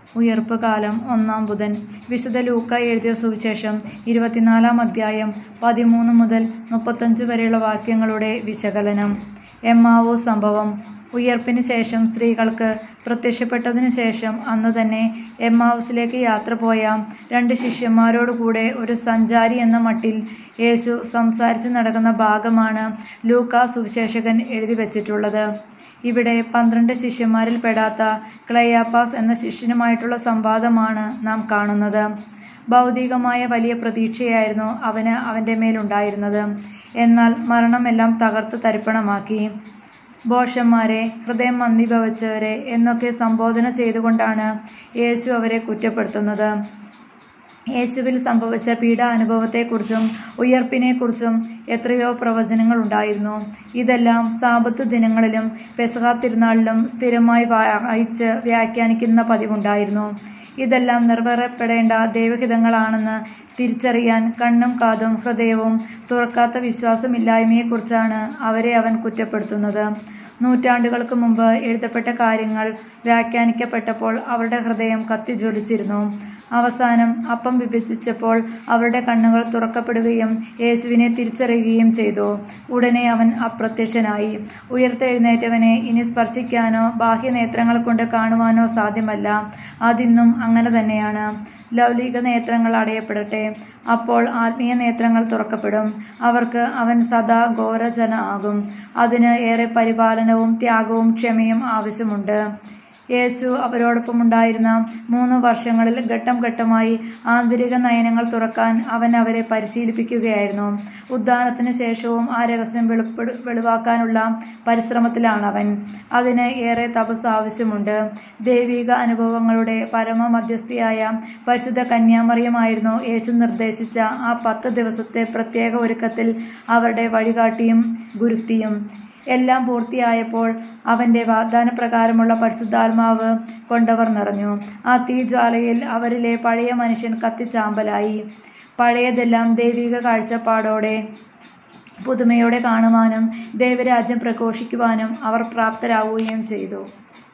ഉയർപ്പ് കാലം ഒന്നാം ബുധൻ വിശുദ്ധ ലൂക്ക എഴുതിയ സുവിശേഷം ഇരുപത്തിനാലാം അധ്യായം പതിമൂന്ന് മുതൽ മുപ്പത്തഞ്ച് വരെയുള്ള വാക്യങ്ങളുടെ വിശകലനം എമ്മാവോ സംഭവം ഉയർപ്പിന് ശേഷം സ്ത്രീകൾക്ക് പ്രത്യക്ഷപ്പെട്ടതിനു ശേഷം അന്ന് തന്നെ എമ്മാവൂസിലേക്ക് യാത്ര പോയ രണ്ട് ശിഷ്യന്മാരോടുകൂടെ ഒരു സഞ്ചാരി എന്ന മട്ടിൽ യേശു സംസാരിച്ചു നടക്കുന്ന ഭാഗമാണ് ലൂക്ക സുവിശേഷകൻ എഴുതി വച്ചിട്ടുള്ളത് ഇവിടെ പന്ത്രണ്ട് ശിഷ്യന്മാരിൽ പെടാത്ത ക്ലയാപ്പാസ് എന്ന ശിഷ്യനുമായിട്ടുള്ള സംവാദമാണ് നാം കാണുന്നത് ഭൗതികമായ വലിയ പ്രതീക്ഷയായിരുന്നു അവന് അവൻ്റെ മേലുണ്ടായിരുന്നത് എന്നാൽ മരണമെല്ലാം തകർത്ത് തരിപ്പണമാക്കി ബോഷന്മാരെ ഹൃദയം മന്ദിഭവിച്ചവരെ എന്നൊക്കെ സംബോധന ചെയ്തുകൊണ്ടാണ് യേശു അവരെ കുറ്റപ്പെടുത്തുന്നത് യേശുവിൽ സംഭവിച്ച പീഡാനുഭവത്തെക്കുറിച്ചും ഉയർപ്പിനെക്കുറിച്ചും എത്രയോ പ്രവചനങ്ങൾ ഉണ്ടായിരുന്നു ഇതെല്ലാം സാപത്ത് ദിനങ്ങളിലും പെസഹ തിരുനാളിലും സ്ഥിരമായി വായിച്ച് വ്യാഖ്യാനിക്കുന്ന പതിവുണ്ടായിരുന്നു ഇതെല്ലാം നിറവേറപ്പെടേണ്ട ദൈവഹിതങ്ങളാണെന്ന് തിരിച്ചറിയാൻ കണ്ണും കാതും ഹൃദയവും തുറക്കാത്ത വിശ്വാസമില്ലായ്മയെക്കുറിച്ചാണ് അവരെ അവൻ കുറ്റപ്പെടുത്തുന്നത് നൂറ്റാണ്ടുകൾക്ക് മുമ്പ് എഴുതപ്പെട്ട കാര്യങ്ങൾ വ്യാഖ്യാനിക്കപ്പെട്ടപ്പോൾ അവരുടെ ഹൃദയം കത്തിജ്വലിച്ചിരുന്നു അവസാനം അപ്പം വിഭജിച്ചപ്പോൾ അവരുടെ കണ്ണുകൾ തുറക്കപ്പെടുകയും യേശുവിനെ തിരിച്ചറിയുകയും ചെയ്തു ഉടനെ അവൻ അപ്രത്യക്ഷനായി ഉയർത്തെഴുന്നേറ്റവനെ ഇനി സ്പർശിക്കാനോ ബാഹ്യനേത്രങ്ങൾ കൊണ്ട് കാണുവാനോ സാധ്യമല്ല അതിന്നും അങ്ങനെ തന്നെയാണ് ലൗലിക നേത്രങ്ങൾ അടയപ്പെടട്ടെ അപ്പോൾ ആത്മീയ നേത്രങ്ങൾ തുറക്കപ്പെടും അവർക്ക് അവൻ സദാ ഘോരജന ആകും അതിന് ഏറെ പരിപാലനവും ത്യാഗവും ക്ഷമയും ആവശ്യമുണ്ട് യേശു അവരോടൊപ്പം ഉണ്ടായിരുന്ന മൂന്ന് വർഷങ്ങളിൽ ഘട്ടം ഘട്ടമായി ആന്തരിക നയനങ്ങൾ തുറക്കാൻ അവൻ അവരെ പരിശീലിപ്പിക്കുകയായിരുന്നു ഉദ്ധാനത്തിന് ശേഷവും ആ രഹസ്യം വെളിപ്പെടു വെളിവാക്കാനുള്ള പരിശ്രമത്തിലാണ് അവൻ അതിന് ഏറെ തപസ് ആവശ്യമുണ്ട് ദൈവിക അനുഭവങ്ങളുടെ പരമ മധ്യസ്ഥയായ പരിശുദ്ധ കന്യാമറിയമായിരുന്നു യേശു നിർദ്ദേശിച്ച ആ പത്ത് ദിവസത്തെ പ്രത്യേക ഒരുക്കത്തിൽ അവരുടെ വഴികാട്ടിയും ഗുരുത്തിയും എല്ലാം പൂർത്തിയായപ്പോൾ അവന്റെ വാഗ്ദാനപ്രകാരമുള്ള പരിശുദ്ധാത്മാവ് കൊണ്ടവർ നിറഞ്ഞു ആ തീജ്വാലയിൽ അവരിലെ പഴയ മനുഷ്യൻ കത്തിച്ചാമ്പലായി പഴയതെല്ലാം ദൈവിക കാഴ്ചപ്പാടോടെ പുതുമയോടെ കാണുവാനും ദൈവരാജ്യം പ്രഘോഷിക്കുവാനും അവർ പ്രാപ്തരാകുകയും ചെയ്തു